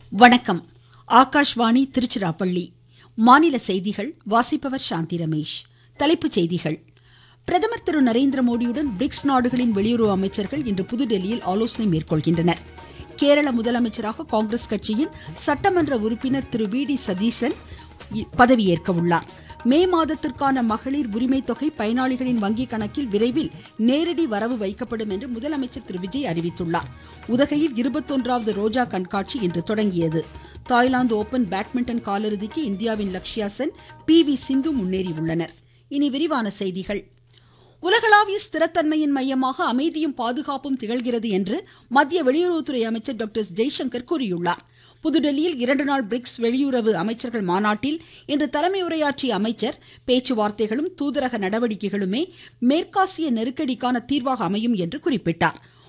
வணக்கம் ஆகாஷ்வாணி திருச்சிராப்பள்ளி மாநில செய்திகள் வாசிப்பவர் சாந்தி ரமேஷ் தலைப்புச் செய்திகள் பிரதமர் திரு நரேந்திர மோடியுடன் பிரிக்ஸ் நாடுகளின் வெளியுறவு அமைச்சர்கள் இன்று புதுடெல்லியில் ஆலோசனை மேற்கொள்கின்றனர் கேரள முதலமைச்சராக காங்கிரஸ் கட்சியின் சட்டமன்ற உறுப்பினர் திரு வி டி சதீசன் பதவியேற்க உள்ளார் மே மாதத்திற்கான மகளிர் உரிமை தொகை பயனாளிகளின் வங்கிக் கணக்கில் விரைவில் நேரடி வரவு வைக்கப்படும் என்று முதலமைச்சர் திரு விஜய் அறிவித்துள்ளார் உதகையில் இருபத்தொன்றாவது ரோஜா கண்காட்சி இன்று தொடங்கியது தாய்லாந்து ஓபன் பேட்மிண்டன் காலிறுதிக்கு இந்தியாவின் லக்ஷ்யா சென் பி வி சிந்து முன்னேறியுள்ளனர் இனி விரிவான செய்திகள் உலகளாவிய ஸ்திரத்தன்மையின் மையமாக அமைதியும் பாதுகாப்பும் திகழ்கிறது என்று மத்திய வெளியுறவுத்துறை அமைச்சர் டாக்டர் ஜெய்சங்கர் கூறியுள்ளார் புதுடெல்லியில் இரண்டு நாள் பிரிக்ஸ் வெளியுறவு அமைச்சர்கள் மாநாட்டில் இன்று தலைமை உரையாற்றிய அமைச்சர் பேச்சுவார்த்தைகளும் தூதரக நடவடிக்கைகளுமே மேற்காசிய நெருக்கடிக்கான தீர்வாக அமையும் என்று குறிப்பிட்டார்